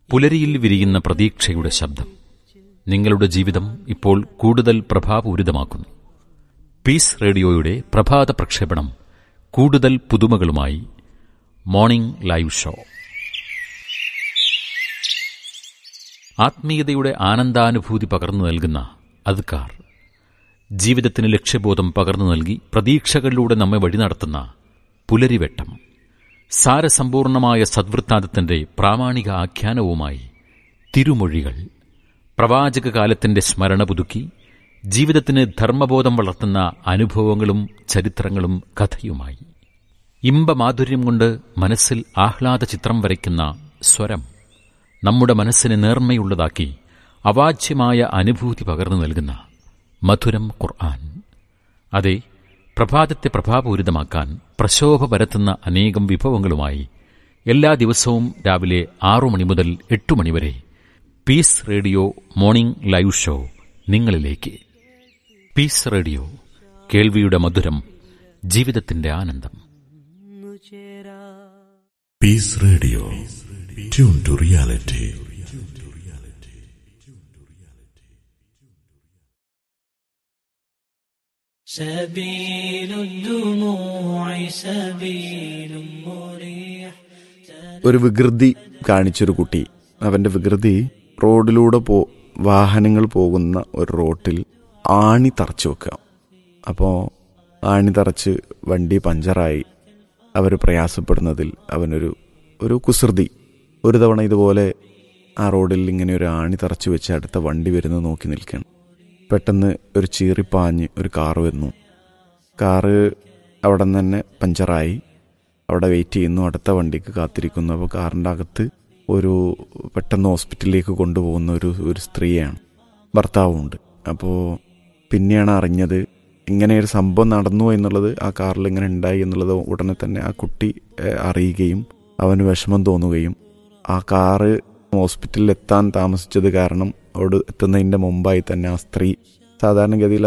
പുലരിയിൽ വിരിയുന്ന പ്രതീക്ഷയുടെ ശബ്ദം നിങ്ങളുടെ ജീവിതം ഇപ്പോൾ കൂടുതൽ പ്രഭാപൂരിതമാക്കുന്നു പീസ് റേഡിയോയുടെ പ്രഭാത പ്രക്ഷേപണം കൂടുതൽ പുതുമകളുമായി മോർണിംഗ് ലൈവ് ഷോ ആത്മീയതയുടെ ആനന്ദാനുഭൂതി പകർന്നു നൽകുന്ന അദ്കാർ ജീവിതത്തിന് ലക്ഷ്യബോധം പകർന്നു നൽകി പ്രതീക്ഷകളിലൂടെ നമ്മെ വഴി നടത്തുന്ന പുലരിവെട്ടം സാരസമ്പൂർണമായ സദ്വൃത്താന്തത്തിന്റെ പ്രാമാണിക ആഖ്യാനവുമായി തിരുമൊഴികൾ പ്രവാചക കാലത്തിന്റെ സ്മരണ പുതുക്കി ജീവിതത്തിന് ധർമ്മബോധം വളർത്തുന്ന അനുഭവങ്ങളും ചരിത്രങ്ങളും കഥയുമായി ഇമ്പമാധുര്യം കൊണ്ട് മനസ്സിൽ ആഹ്ലാദ ചിത്രം വരയ്ക്കുന്ന സ്വരം നമ്മുടെ മനസ്സിനെ നേർമ്മയുള്ളതാക്കി അവാച്യമായ അനുഭൂതി പകർന്നു നൽകുന്ന മധുരം ഖുർആൻ അതെ പ്രഭാതത്തെ പ്രഭാപൂരിതമാക്കാൻ പ്രശോഭ പരത്തുന്ന അനേകം വിഭവങ്ങളുമായി എല്ലാ ദിവസവും രാവിലെ ആറു മണി മുതൽ എട്ടു മണിവരെ peace radio morning live show നിങ്ങളിലേക്ക് പീസ് റേഡിയോ കേൾവിയുടെ മധുരം ജീവിതത്തിന്റെ ആനന്ദം peace radio tune to reality سبيل الدموع سبيل مريح ഒരു വികൃതി കാണിച്ചൊരു കുട്ടി അവന്റെ വികൃതി റോഡിലൂടെ പോ വാഹനങ്ങൾ പോകുന്ന ഒരു റോട്ടിൽ ആണി തറച്ചു വെക്കുക അപ്പോൾ ആണി തറച്ച് വണ്ടി പഞ്ചറായി അവർ പ്രയാസപ്പെടുന്നതിൽ അവനൊരു ഒരു കുസൃതി ഒരു തവണ ഇതുപോലെ ആ റോഡിൽ ഇങ്ങനെ ഒരു ആണി തറച്ചു വെച്ച് അടുത്ത വണ്ടി വരുന്നത് നോക്കി നിൽക്കുകയാണ് പെട്ടെന്ന് ഒരു ചീറിപ്പാഞ്ഞ് ഒരു കാറ് വരുന്നു കാറ് അവിടെ നിന്ന് തന്നെ പഞ്ചറായി അവിടെ വെയിറ്റ് ചെയ്യുന്നു അടുത്ത വണ്ടിക്ക് കാത്തിരിക്കുന്നു അപ്പോൾ കാറിൻ്റെ അകത്ത് ഒരു പെട്ടെന്ന് ഹോസ്പിറ്റലിലേക്ക് കൊണ്ടുപോകുന്ന ഒരു ഒരു സ്ത്രീയാണ് ഭർത്താവുമുണ്ട് അപ്പോൾ പിന്നെയാണ് അറിഞ്ഞത് ഇങ്ങനെ ഒരു സംഭവം നടന്നു എന്നുള്ളത് ആ കാറിൽ ഇങ്ങനെ ഉണ്ടായി എന്നുള്ളത് ഉടനെ തന്നെ ആ കുട്ടി ഏഹ്, അറിയുകയും അവന് വിഷമം തോന്നുകയും ആ കാറ് ഹോസ്പിറ്റലിൽ എത്താൻ താമസിച്ചത് കാരണം അവിടെ എത്തുന്നതിൻ്റെ മുമ്പായി തന്നെ ആ സ്ത്രീ സാധാരണഗതിയിൽ